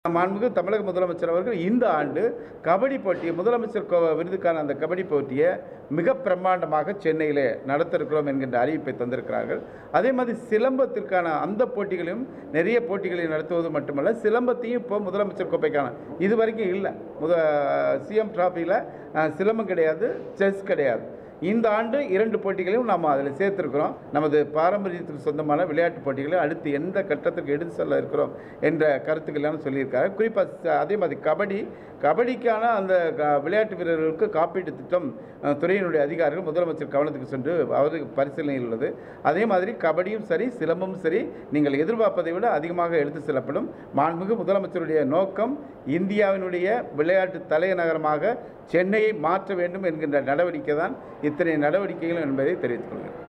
மாண்புமிகு தமிழக முதலமைச்சர் அவர்கள் இந்த ஆண்டு கபடி போட்டியை முதலமைச்சர் கோ- விருதுக்கான அந்த கபடி போட்டியை மிக பிரம்மாண்டமாக சென்னையிலே நடத்த இருக்கிறோம் என்கின்ற அறிவிப்பை தந்திருக்கிறார்கள் அதே மாதிரி சிலம்பத்திற்கான அந்த போட்டிகளையும் நிறைய போட்டிகளை நடத்துவது மட்டுமல்ல சிலம்பத்தையும் இப்போ முதலமைச்சர் கோப்பைக்கான இது வரைக்கும் இல்லை முத சிஎம் டிராஃபியில் சிலம்பம் கிடையாது செஸ் கிடையாது இந்த ஆண்டு இரண்டு போட்டிகளையும் நாம் அதில் சேர்த்துருக்கிறோம் நமது பாரம்பரியத்துக்கு சொந்தமான விளையாட்டு போட்டிகளை அடுத்து எந்த கட்டத்துக்கு எடுத்து செல்ல இருக்கிறோம் என்ற கருத்துக்கள்லாம் சொல்லியிருக்காரு குறிப்பாக அதே மாதிரி கபடி கபடிக்கான அந்த க- விளையாட்டு வீரர்களுக்கு காப்பீட்டு திட்டம் அஹ், துறையினுடைய அதிகாரிகள் முதலமைச்சர் கவனத்துக்கு சென்று அவருக்கு பரிசீலனையில் உள்ளது அதே மாதிரி கபடியும் சரி சிலம்பமும் சரி நீங்கள் எதிர்பார்ப்பதை விட அதிகமாக எடுத்து செல்லப்படும் மாண்புமிகு முதலமைச்சருடைய நோக்கம் இந்தியாவினுடைய விளையாட்டு தலைநகரமாக சென்னையை மாற்ற வேண்டும் என்கின்ற நடவடிக்கை தான் இத்தனை நடவடிக்கைகள் என்பதை தெரிவித்துக் கொள்கிறேன்